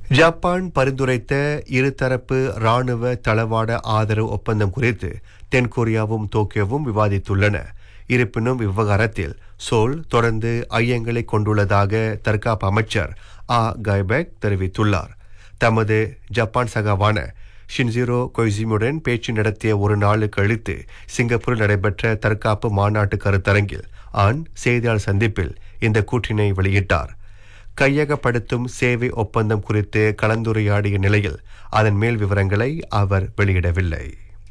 Japan பரிந்துரைத்த இருதரப்பு ராணுவ தளவாட ஆதரவு ஒப்பந்தம் குறித்து தென்கொரியாவும் டோக்கியோவும் விவாதித்துள்ளன இருப்பினும் இவ்விவகாரத்தில் சோல் தொடர்ந்து ஐயங்களை கொண்டுள்ளதாக தற்காப்பு அமைச்சர் ஆ கைபெக் தெரிவித்துள்ளார் தமது ஜப்பான் சகாவான ஷின்சிரோ கொய்சிமுடன் பேச்சு நடத்திய ஒரு நாள் கழித்து சிங்கப்பூரில் நடைபெற்ற தற்காப்பு மாநாட்டு கருத்தரங்கில் ஆன் செய்தியாளர் சந்திப்பில் இந்த கூற்றினை வெளியிட்டார் கையகப்படுத்தும் சேவை ஒப்பந்தம் குறித்து கலந்துரையாடிய நிலையில் அதன் மேல் விவரங்களை அவர் வெளியிடவில்லை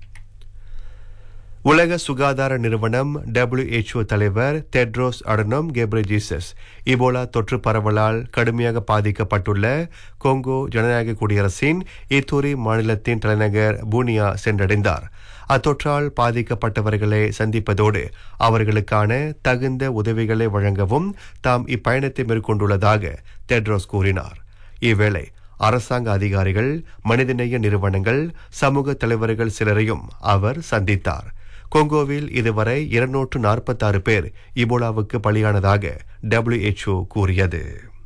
உலக சுகாதார நிறுவனம் WHO தலைவர் தெட்ரோஸ் அடனோம் கெப்ரஜீசஸ் இபோலா தொற்று பரவலால் கடுமையாக பாதிக்கப்பட்டுள்ள கொங்கோ ஜனநாயக குடியரசின் இத்தூரி மாநிலத்தின் தலைநகர் பூனியா சென்றடைந்தார் அத்தொற்றால் பாதிக்கப்பட்டவர்களை சந்திப்பதோடு அவர்களுக்கான தகுந்த உதவிகளை வழங்கவும் தாம் இப்பயணத்தை மேற்கொண்டுள்ளதாக தெட்ரோஸ் கூறினார் இவ்வேளை அரசாங்க அதிகாரிகள் மனிதநேய நிறுவனங்கள் சமூக தலைவர்கள் சிலரையும் அவர் சந்தித்தார் கொங்கோவில் இதுவரை இருநூற்று நாற்பத்தாறு பேர் இபோலாவுக்கு பலியானதாக WHO கூறியது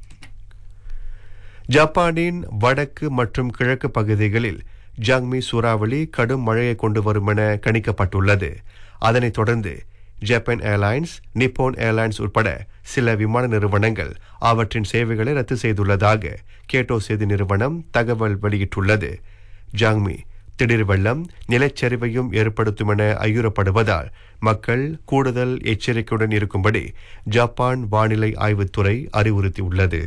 ஜப்பானின் வடக்கு மற்றும் கிழக்கு பகுதிகளில் ஜாங்மி சூறாவளி கடும் மழையை கொண்டு வரும் என கணிக்கப்பட்டுள்ளது அதனைத் தொடர்ந்து ஜப்பான் ஏர்லைன்ஸ் நிப்போன் ஏர்லைன்ஸ் உட்பட சில விமான நிறுவனங்கள் அவற்றின் சேவைகளை ரத்து செய்துள்ளதாக கேட்டோ செய்தி நிறுவனம் தகவல் வெளியிட்டுள்ளது ஜாங்மி திடீர் வெள்ளம் நிலச்சரிவையும் ஏற்படுத்தும் என ஐயுறப்படுவதால் மக்கள் கூடுதல் எச்சரிக்கையுடன் இருக்கும்படி ஜப்பான் வானிலை ஆய்வுத்துறை அறிவுறுத்தியுள்ளது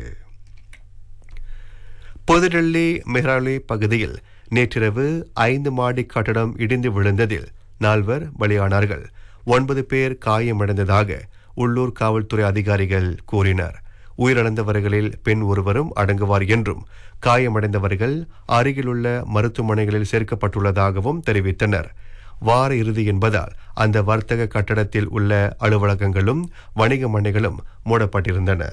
புதுடெல்லி மெஹ்ராலி பகுதியில் நேற்றிரவு ஐந்து மாடி கட்டடம் இடிந்து விழுந்ததில் நால்வர் பலியானார்கள் ஒன்பது பேர் காயமடைந்ததாக உள்ளூர் காவல்துறை அதிகாரிகள் கூறினர் உயிரிழந்தவர்களில் பெண் ஒருவரும் அடங்குவார் என்றும் காயமடைந்தவர்கள் அருகிலுள்ள மருத்துவமனைகளில் சேர்க்கப்பட்டுள்ளதாகவும் தெரிவித்தனர் வார இறுதி என்பதால் அந்த வர்த்தக கட்டடத்தில் உள்ள அலுவலகங்களும் வணிக மனைகளும் மூடப்பட்டிருந்தன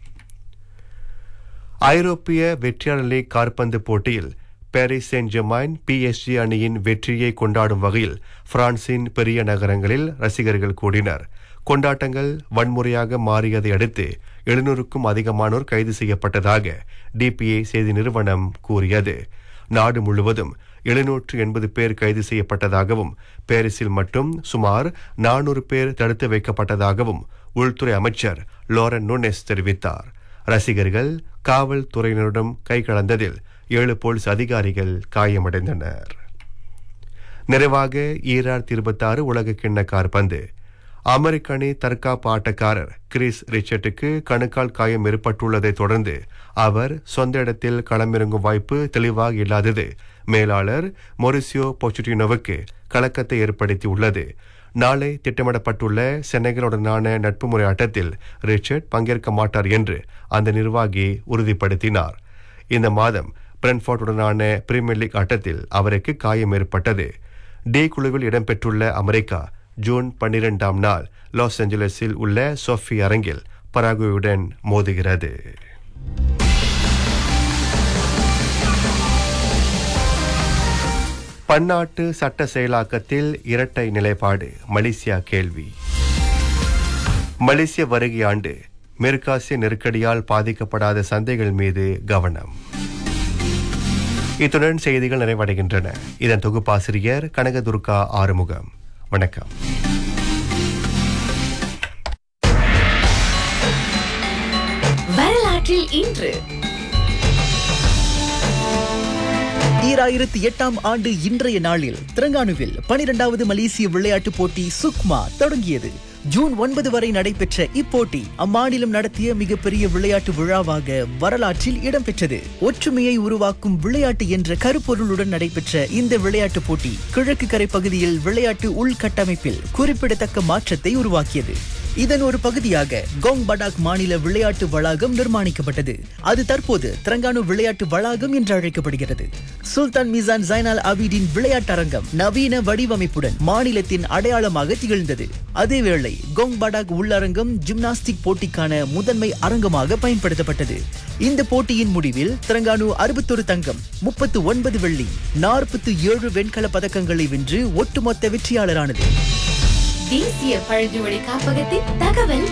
ஐரோப்பிய வெற்றியாளர் லீக் காற்பந்து போட்டியில் பாரிஸ் செயின்ட் ஜெர்மைன் பிஎஸ்ஜி அணியின் வெற்றியை கொண்டாடும் வகையில் பிரான்சின் பெரிய நகரங்களில் ரசிகர்கள் கூடினர் கொண்டாட்டங்கள் வன்முறையாக மாறியதை அடுத்து எழுநூறுக்கும் அதிகமானோர் கைது செய்யப்பட்டதாக டிபிஏ செய்தி நிறுவனம் கூறியது நாடு முழுவதும் எழுநூற்று எண்பது பேர் கைது செய்யப்பட்டதாகவும் பாரிஸில் மட்டும் சுமார் நானூறு பேர் தடுத்து வைக்கப்பட்டதாகவும் உள்துறை அமைச்சர் லோரன் நூனெஸ் தெரிவித்தார் ரசிகர்கள் காவல்துறையினரிடம் கை கலந்ததில் ஏழு போலீஸ் அதிகாரிகள் காயமடைந்தனர் நிறைவாக ஈராயிரத்தி இருபத்தாறு உலக கிண்ண கார்பந்து அமெரிக்க அணி தற்காப்பு ஆட்டக்காரர் கிறிஸ் ரிச்சர்ட்டுக்கு கணுக்கால் காயம் ஏற்பட்டுள்ளதை தொடர்ந்து அவர் சொந்த இடத்தில் களமிறங்கும் வாய்ப்பு தெளிவாக இல்லாதது மேலாளர் மொரிசியோ பொச்சுட்டினோவுக்கு கலக்கத்தை ஏற்படுத்தியுள்ளது நாளை திட்டமிடப்பட்டுள்ள சென்னைகளுடனான நட்பு முறை ஆட்டத்தில் ரிச்சர்ட் பங்கேற்க மாட்டார் என்று அந்த நிர்வாகி உறுதிப்படுத்தினார் இந்த மாதம் பிரென்ஃபோர்டுடனான பிரீமியர் லீக் ஆட்டத்தில் அவருக்கு காயம் ஏற்பட்டது டி குழுவில் இடம்பெற்றுள்ள அமெரிக்கா ஜூன் பன்னிரெண்டாம் நாள் லாஸ் ஏஞ்சலஸில் உள்ள சோஃபி அரங்கில் பராகுவுடன் மோதுகிறது பன்னாட்டு சட்ட செயலாக்கத்தில் இரட்டை நிலைப்பாடு மலேசியா கேள்வி மலேசிய வருகை ஆண்டு மேற்காசிய நெருக்கடியால் பாதிக்கப்படாத சந்தைகள் மீது கவனம் இத்துடன் செய்திகள் நிறைவடைகின்றன இதன் தொகுப்பாசிரியர் கனகதுர்கா ஆறுமுகம் வணக்கம் வரலாற்றில் இன்று ஈராயிரத்தி எட்டாம் ஆண்டு இன்றைய நாளில் திரங்கானுவில் பனிரெண்டாவது மலேசிய விளையாட்டுப் போட்டி சுக்மா தொடங்கியது ஜூன் ஒன்பது வரை நடைபெற்ற இப்போட்டி அம்மாநிலம் நடத்திய மிகப்பெரிய விளையாட்டு விழாவாக வரலாற்றில் இடம்பெற்றது ஒற்றுமையை உருவாக்கும் விளையாட்டு என்ற கருப்பொருளுடன் நடைபெற்ற இந்த விளையாட்டுப் போட்டி கிழக்கு கரை பகுதியில் விளையாட்டு உள்கட்டமைப்பில் குறிப்பிடத்தக்க மாற்றத்தை உருவாக்கியது இதன் ஒரு பகுதியாக கோங் படாக் மாநில விளையாட்டு வளாகம் நிர்மாணிக்கப்பட்டது அது தற்போது திரங்கானு விளையாட்டு வளாகம் என்று அழைக்கப்படுகிறது சுல்தான் மிசான் ஜைனால் அபீடின் விளையாட்டரங்கம் நவீன வடிவமைப்புடன் மாநிலத்தின் அடையாளமாக திகழ்ந்தது அதேவேளை கோங் படாக் உள்ளரங்கம் ஜிம்னாஸ்டிக் போட்டிக்கான முதன்மை அரங்கமாக பயன்படுத்தப்பட்டது இந்த போட்டியின் முடிவில் திரங்கானு அறுபத்தொரு தங்கம் முப்பத்து ஒன்பது வெள்ளி நாற்பத்தி ஏழு வெண்கல பதக்கங்களை வென்று ஒட்டுமொத்த வெற்றியாளரானது தேசிய பழங்குடி காப்பகத்தின் தகவல்